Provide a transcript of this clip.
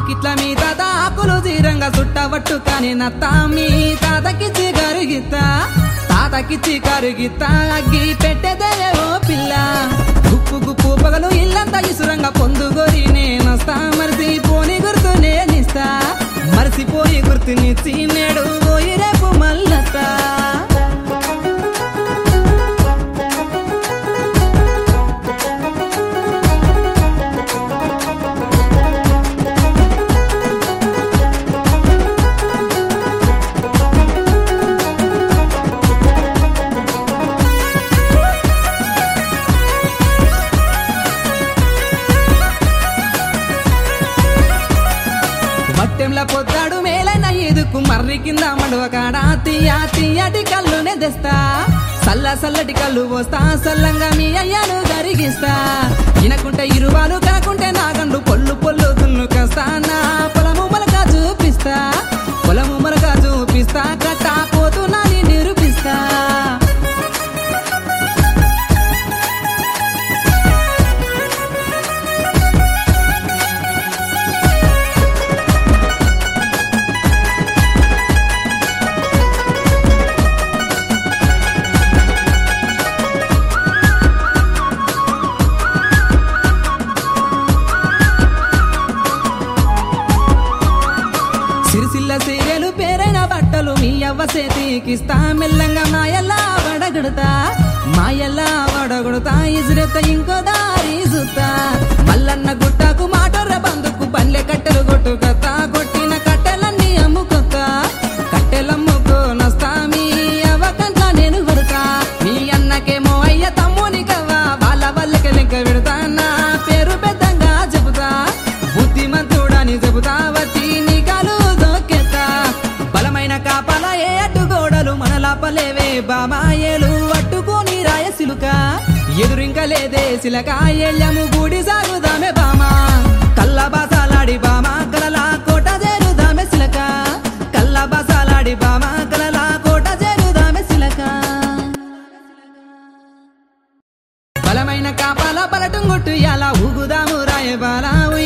వాకిట్ల మీ తాత ఆకులు జీరంగా చుట్టబట్టు కానీ నత్త మీ తాతకిచ్చి కరుగిత్త తాతకిచ్చి కరుగిత్త అగ్గి పెట్టేదే ఓ పిల్ల గుప్పు గుప్పు పగలు ఇల్లంతా ఇసురంగా పొందుగోరి నేనొస్తా మరిసిపోని గుర్తు నేనిస్తా మరిసిపోయి గుర్తునిచ్చి నేడు పోయి రేపు మల్లత్తా మట్టెంల పొద్దాడు మేలైన ఎదుకు మర్రి కింద మండువ కాడా తీయ తీయటి కళ్ళునే తెస్తా సల్ల సల్లటి కళ్ళు పోస్తా సల్లంగా మీ అయ్యాను గరిగిస్తా ఇనకుంటే ఇరువాలు కాకుంటే నాగండు పొల్లు పొల్లు దున్ను కస్తా నా పొలము మలక చూపిస్తా పొలము మలక చూపిస్తా కట్టా పోతున్నాని నిరూపిస్తా సిరిసిల్ల సీరియలు పేరైన బట్టలు మీ అవ్వ చేతికిస్తా మెల్లంగా మాయల్లా వడగడుతా మాయల్లా వడగడుతా ఇసురెత్త ఇంకో దారి చూస్తా మల్లన్న గుట్టకు మాటొర్ర బందుకు పల్లె కట్టెలు కొట్టుకత్తా కొట్టిన కట్టెలన్నీ అమ్ముకొత్తా కట్టెలమ్ముకోనొస్తా మీ అవ్వ కంట్ల నేను కొడుతా మీ అన్నకేమో అయ్య తమ్ముని కవ్వా వాళ్ళ వాళ్ళకి లెక్క పెడతా నా పేరు పెద్దంగా చెబుతా బుద్ధిమంతుడని చెబుతా వచ్చి నీ కాలు దొక్కెత్తా బలమైన కాపల ఏ అడ్డు గోడలు మన లాపలేవే బామాయేలు అట్టుకొని రాయసిలుక ఎదురింక లేదే సిలక ఎళ్ళము గుడి సాగుదామే బామా కల్ల బాసాలాడి బామా కలలా కోట చేరుదామే సిలక కల్ల బాసాలాడి బామా కలలా కోట చేరుదామే సిలక బలమైన కాపాల బలటం కొట్టు ఎలా ఊగుదాము రాయబాల